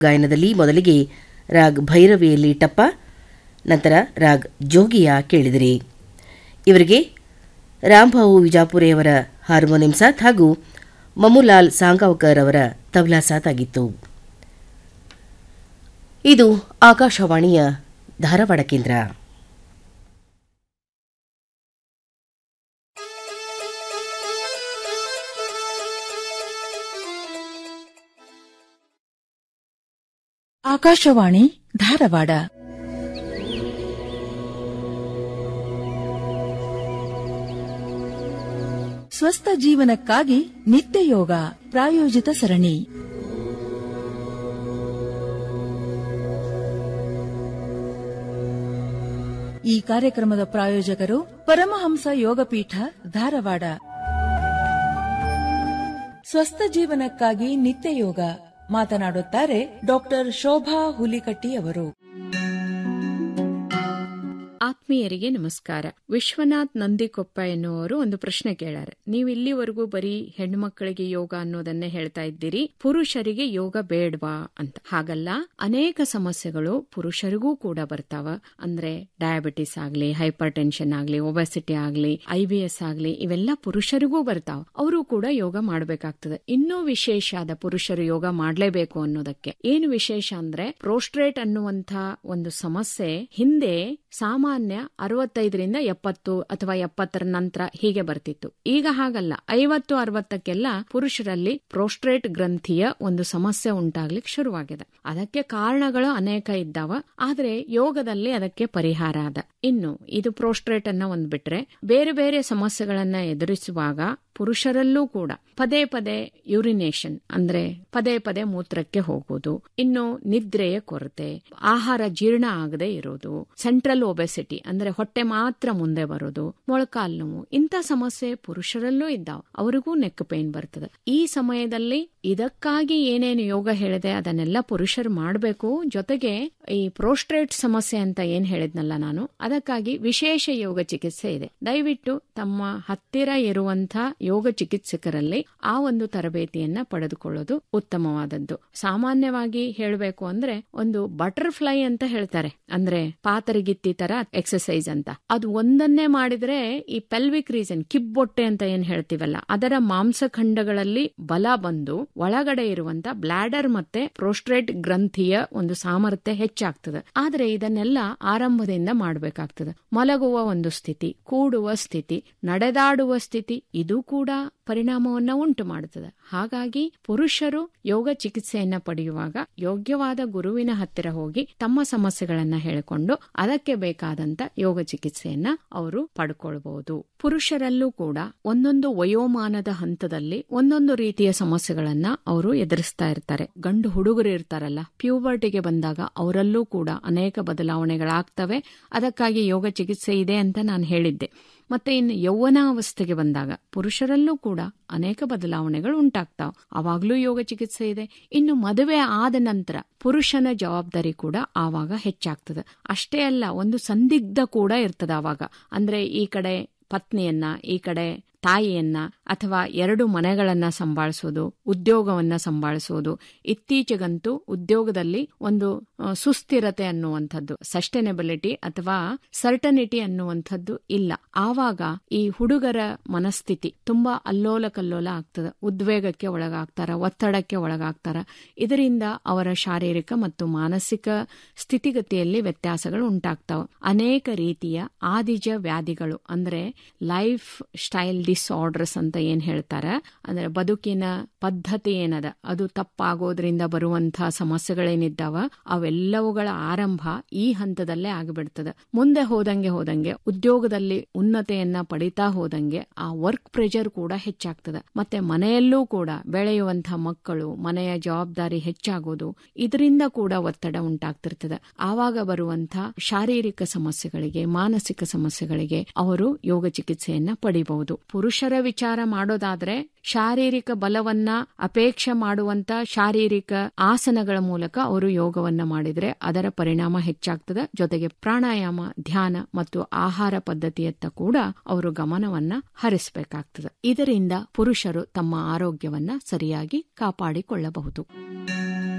ಗಾಯನದಲ್ಲಿ ಮೊದಲಿಗೆ ರಾಗ್ ಭೈರವಿಯಲ್ಲಿ ಟಪ್ಪ ನಂತರ ರಾಗ್ ಜೋಗಿಯ ಕೇಳಿದಿರಿ ಇವರಿಗೆ ರಾಂಭಾವು ವಿಜಾಪುರೆಯವರ ಹಾರ್ಮೋನಿಯಂ ಸಾಥ್ ಹಾಗೂ ಮಮುಲಾಲ್ ಸಾಂಗಾವ್ಕರ್ ಅವರ ತಬ್ಲಾ ಸಾಥ್ ಆಗಿತ್ತು ಇದು ಆಕಾಶವಾಣಿಯ ಧಾರವಾಡ ಕೇಂದ್ರ ಆಕಾಶವಾಣಿ ಧಾರವಾಡ ಸ್ವಸ್ಥ ಜೀವನಕ್ಕಾಗಿ ನಿತ್ಯ ಯೋಗ ಪ್ರಾಯೋಜಿತ ಸರಣಿ ಈ ಕಾರ್ಯಕ್ರಮದ ಪ್ರಾಯೋಜಕರು ಪರಮಹಂಸ ಯೋಗಪೀಠ ಧಾರವಾಡ ಸ್ವಸ್ಥ ಜೀವನಕ್ಕಾಗಿ ನಿತ್ಯ ಯೋಗ ಮಾತನಾಡುತ್ತಾರೆ ಡಾಕ್ಟರ್ ಶೋಭಾ ಹುಲಿಕಟ್ಟಿ ಅವರು ಆತ್ಮೀಯರಿಗೆ ನಮಸ್ಕಾರ ವಿಶ್ವನಾಥ್ ನಂದಿಕೊಪ್ಪ ಎನ್ನುವರು ಒಂದು ಪ್ರಶ್ನೆ ಕೇಳಾರ ನೀವು ಇಲ್ಲಿವರೆಗೂ ಬರೀ ಹೆಣ್ಮಕ್ಕಳಿಗೆ ಯೋಗ ಅನ್ನೋದನ್ನೇ ಹೇಳ್ತಾ ಇದ್ದೀರಿ ಪುರುಷರಿಗೆ ಯೋಗ ಬೇಡ್ವಾ ಅಂತ ಹಾಗಲ್ಲ ಅನೇಕ ಸಮಸ್ಯೆಗಳು ಪುರುಷರಿಗೂ ಕೂಡ ಬರ್ತಾವ ಅಂದ್ರೆ ಡಯಾಬಿಟಿಸ್ ಆಗ್ಲಿ ಹೈಪರ್ ಟೆನ್ಷನ್ ಆಗ್ಲಿ ಒಬೆಸಿಟಿ ಆಗ್ಲಿ ಐ ಬಿ ಎಸ್ ಆಗ್ಲಿ ಇವೆಲ್ಲ ಪುರುಷರಿಗೂ ಬರ್ತಾವ ಅವರು ಕೂಡ ಯೋಗ ಮಾಡಬೇಕಾಗ್ತದೆ ಇನ್ನೂ ವಿಶೇಷ ಆದ ಪುರುಷರು ಯೋಗ ಮಾಡಲೇಬೇಕು ಅನ್ನೋದಕ್ಕೆ ಏನು ವಿಶೇಷ ಅಂದ್ರೆ ಪ್ರೋಸ್ಟ್ರೇಟ್ ಅನ್ನುವಂಥ ಒಂದು ಸಮಸ್ಯೆ ಹಿಂದೆ ಸಾಮಾನ್ಯ ಅರವತ್ತೈದರಿಂದ ಎಪ್ಪತ್ತು ಅಥವಾ ಎಪ್ಪತ್ತರ ನಂತರ ಹೀಗೆ ಬರ್ತಿತ್ತು ಈಗ ಹಾಗಲ್ಲ ಐವತ್ತು ಅರವತ್ತಕ್ಕೆಲ್ಲ ಪುರುಷರಲ್ಲಿ ಪ್ರೋಸ್ಟ್ರೇಟ್ ಗ್ರಂಥಿಯ ಒಂದು ಸಮಸ್ಯೆ ಉಂಟಾಗ್ಲಿಕ್ಕೆ ಶುರುವಾಗಿದೆ ಅದಕ್ಕೆ ಕಾರಣಗಳು ಅನೇಕ ಇದ್ದಾವ ಆದ್ರೆ ಯೋಗದಲ್ಲಿ ಅದಕ್ಕೆ ಪರಿಹಾರ ಅದ ಇನ್ನು ಇದು ಪ್ರೋಸ್ಟ್ರೇಟ್ ಅನ್ನ ಒಂದ್ ಬಿಟ್ರೆ ಬೇರೆ ಬೇರೆ ಸಮಸ್ಯೆಗಳನ್ನ ಎದುರಿಸುವಾಗ ಪುರುಷರಲ್ಲೂ ಕೂಡ ಪದೇ ಪದೇ ಯುರಿನೇಷನ್ ಅಂದ್ರೆ ಪದೇ ಪದೇ ಮೂತ್ರಕ್ಕೆ ಹೋಗೋದು ಇನ್ನು ನಿದ್ರೆಯ ಕೊರತೆ ಆಹಾರ ಜೀರ್ಣ ಆಗದೆ ಇರೋದು ಸೆಂಟ್ರಲ್ ಒಬೆಸಿಟಿ ಅಂದ್ರೆ ಹೊಟ್ಟೆ ಮಾತ್ರ ಮುಂದೆ ಬರೋದು ಮೊಳಕಾಲ್ ನೋವು ಇಂಥ ಸಮಸ್ಯೆ ಪುರುಷರಲ್ಲೂ ಇದ್ದಾವ ಅವರಿಗೂ ನೆಕ್ ಪೇನ್ ಬರ್ತದೆ ಈ ಸಮಯದಲ್ಲಿ ಇದಕ್ಕಾಗಿ ಏನೇನು ಯೋಗ ಹೇಳಿದೆ ಅದನ್ನೆಲ್ಲ ಪುರುಷರು ಮಾಡಬೇಕು ಜೊತೆಗೆ ಈ ಪ್ರೋಸ್ಟ್ರೇಟ್ ಸಮಸ್ಯೆ ಅಂತ ಏನ್ ಹೇಳಿದ್ನಲ್ಲ ನಾನು ಅದಕ್ಕಾಗಿ ವಿಶೇಷ ಯೋಗ ಚಿಕಿತ್ಸೆ ಇದೆ ದಯವಿಟ್ಟು ತಮ್ಮ ಹತ್ತಿರ ಇರುವಂತ ಯೋಗ ಚಿಕಿತ್ಸಕರಲ್ಲಿ ಆ ಒಂದು ತರಬೇತಿಯನ್ನ ಪಡೆದುಕೊಳ್ಳೋದು ಉತ್ತಮವಾದದ್ದು ಸಾಮಾನ್ಯವಾಗಿ ಹೇಳಬೇಕು ಅಂದ್ರೆ ಒಂದು ಬಟರ್ಫ್ಲೈ ಅಂತ ಹೇಳ್ತಾರೆ ಅಂದ್ರೆ ಪಾತರಗಿತ್ತಿ ತರ ಎಕ್ಸಸೈಸ್ ಅಂತ ಅದು ಒಂದನ್ನೇ ಮಾಡಿದ್ರೆ ಈ ಪೆಲ್ವಿಕ್ ರೀಸನ್ ಕಿಬ್ಬೊಟ್ಟೆ ಅಂತ ಏನ್ ಹೇಳ್ತೀವಲ್ಲ ಅದರ ಮಾಂಸಖಂಡಗಳಲ್ಲಿ ಬಲ ಬಂದು ಒಳಗಡೆ ಇರುವಂತ ಬ್ಲಾಡರ್ ಮತ್ತೆ ಪ್ರೋಸ್ಟ್ರೇಟ್ ಗ್ರಂಥಿಯ ಒಂದು ಸಾಮರ್ಥ್ಯ ಹೆಚ್ಚಾಗ್ತದೆ ಆದ್ರೆ ಇದನ್ನೆಲ್ಲ ಆರಂಭದಿಂದ ಮಾಡಬೇಕಾಗ್ತದೆ ಮಲಗುವ ಒಂದು ಸ್ಥಿತಿ ಕೂಡುವ ಸ್ಥಿತಿ ನಡೆದಾಡುವ ಸ್ಥಿತಿ ಇದು ಕೂಡ ಪರಿಣಾಮವನ್ನ ಉಂಟು ಮಾಡುತ್ತದೆ ಹಾಗಾಗಿ ಪುರುಷರು ಯೋಗ ಚಿಕಿತ್ಸೆಯನ್ನ ಪಡೆಯುವಾಗ ಯೋಗ್ಯವಾದ ಗುರುವಿನ ಹತ್ತಿರ ಹೋಗಿ ತಮ್ಮ ಸಮಸ್ಯೆಗಳನ್ನ ಹೇಳಿಕೊಂಡು ಅದಕ್ಕೆ ಬೇಕಾದಂತ ಯೋಗ ಚಿಕಿತ್ಸೆಯನ್ನ ಅವರು ಪಡ್ಕೊಳ್ಬಹುದು ಪುರುಷರಲ್ಲೂ ಕೂಡ ಒಂದೊಂದು ವಯೋಮಾನದ ಹಂತದಲ್ಲಿ ಒಂದೊಂದು ರೀತಿಯ ಸಮಸ್ಯೆಗಳನ್ನ ಅವರು ಎದುರಿಸ್ತಾ ಇರ್ತಾರೆ ಗಂಡು ಹುಡುಗರು ಇರ್ತಾರಲ್ಲ ಪ್ಯೂಬರ್ಟಿಗೆ ಬಂದಾಗ ಅವರಲ್ಲೂ ಕೂಡ ಅನೇಕ ಬದಲಾವಣೆಗಳಾಗ್ತವೆ ಅದಕ್ಕಾಗಿ ಯೋಗ ಚಿಕಿತ್ಸೆ ಇದೆ ಅಂತ ನಾನು ಹೇಳಿದ್ದೆ ಮತ್ತೆ ಇನ್ನು ಯೌವನಾವಸ್ಥೆಗೆ ಬಂದಾಗ ಪುರುಷರಲ್ಲೂ ಕೂಡ ಅನೇಕ ಬದಲಾವಣೆಗಳು ಉಂಟಾಗ್ತಾವ ಅವಾಗ್ಲೂ ಯೋಗ ಚಿಕಿತ್ಸೆ ಇದೆ ಇನ್ನು ಮದುವೆ ಆದ ನಂತರ ಪುರುಷನ ಜವಾಬ್ದಾರಿ ಕೂಡ ಆವಾಗ ಹೆಚ್ಚಾಗ್ತದೆ ಅಷ್ಟೇ ಅಲ್ಲ ಒಂದು ಸಂದಿಗ್ಧ ಕೂಡ ಇರ್ತದೆ ಆವಾಗ ಅಂದ್ರೆ ಈ ಕಡೆ ಪತ್ನಿಯನ್ನ ಈ ಕಡೆ ತಾಯಿಯನ್ನ ಅಥವಾ ಎರಡು ಮನೆಗಳನ್ನ ಸಂಭಾಳಿಸೋದು ಉದ್ಯೋಗವನ್ನ ಸಂಭಾಳಿಸೋದು ಇತ್ತೀಚೆಗಂತೂ ಉದ್ಯೋಗದಲ್ಲಿ ಒಂದು ಸುಸ್ಥಿರತೆ ಅನ್ನುವಂಥದ್ದು ಸಸ್ಟೈನಬಿಲಿಟಿ ಅಥವಾ ಸರ್ಟನಿಟಿ ಅನ್ನುವಂಥದ್ದು ಇಲ್ಲ ಆವಾಗ ಈ ಹುಡುಗರ ಮನಸ್ಥಿತಿ ತುಂಬಾ ಅಲ್ಲೋಲ ಕಲ್ಲೋಲ ಆಗ್ತದೆ ಉದ್ವೇಗಕ್ಕೆ ಒಳಗಾಗ್ತಾರ ಒತ್ತಡಕ್ಕೆ ಒಳಗಾಗ್ತಾರ ಇದರಿಂದ ಅವರ ಶಾರೀರಿಕ ಮತ್ತು ಮಾನಸಿಕ ಸ್ಥಿತಿಗತಿಯಲ್ಲಿ ವ್ಯತ್ಯಾಸಗಳು ಉಂಟಾಗ್ತಾವ ಅನೇಕ ರೀತಿಯ ಆದಿಜ ವ್ಯಾಧಿಗಳು ಅಂದ್ರೆ ಲೈಫ್ ಸ್ಟೈಲ್ ಡಿಸ್ಆರ್ಡರ್ಸ್ ಅಂತ ಏನ್ ಹೇಳ್ತಾರ ಅಂದ್ರೆ ಬದುಕಿನ ಪದ್ಧತಿ ಏನದ ಅದು ತಪ್ಪಾಗೋದ್ರಿಂದ ಬರುವಂತಹ ಸಮಸ್ಯೆಗಳೇನಿದ್ದಾವ ಅವೆಲ್ಲವುಗಳ ಆರಂಭ ಈ ಹಂತದಲ್ಲೇ ಆಗಿಬಿಡ್ತದೆ ಮುಂದೆ ಹೋದಂಗೆ ಹೋದಂಗೆ ಉದ್ಯೋಗದಲ್ಲಿ ಉನ್ನತೆಯನ್ನ ಪಡಿತಾ ಹೋದಂಗೆ ಆ ವರ್ಕ್ ಪ್ರೆಷರ್ ಕೂಡ ಹೆಚ್ಚಾಗ್ತದೆ ಮತ್ತೆ ಮನೆಯಲ್ಲೂ ಕೂಡ ಬೆಳೆಯುವಂತಹ ಮಕ್ಕಳು ಮನೆಯ ಜವಾಬ್ದಾರಿ ಹೆಚ್ಚಾಗೋದು ಇದರಿಂದ ಕೂಡ ಒತ್ತಡ ಉಂಟಾಗ್ತಿರ್ತದೆ ಆವಾಗ ಬರುವಂತಹ ಶಾರೀರಿಕ ಸಮಸ್ಯೆಗಳಿಗೆ ಮಾನಸಿಕ ಸಮಸ್ಯೆಗಳಿಗೆ ಅವರು ಯೋಗ ಚಿಕಿತ್ಸೆಯನ್ನ ಪಡಿಬಹುದು ಪುರುಷರ ವಿಚಾರ ಮಾಡೋದಾದ್ರೆ ಶಾರೀರಿಕ ಬಲವನ್ನ ಅಪೇಕ್ಷೆ ಮಾಡುವಂತ ಶಾರೀರಿಕ ಆಸನಗಳ ಮೂಲಕ ಅವರು ಯೋಗವನ್ನ ಮಾಡಿದ್ರೆ ಅದರ ಪರಿಣಾಮ ಹೆಚ್ಚಾಗ್ತದೆ ಜೊತೆಗೆ ಪ್ರಾಣಾಯಾಮ ಧ್ಯಾನ ಮತ್ತು ಆಹಾರ ಪದ್ಧತಿಯತ್ತ ಕೂಡ ಅವರು ಗಮನವನ್ನ ಹರಿಸಬೇಕಾಗ್ತದೆ ಇದರಿಂದ ಪುರುಷರು ತಮ್ಮ ಆರೋಗ್ಯವನ್ನ ಸರಿಯಾಗಿ ಕಾಪಾಡಿಕೊಳ್ಳಬಹುದು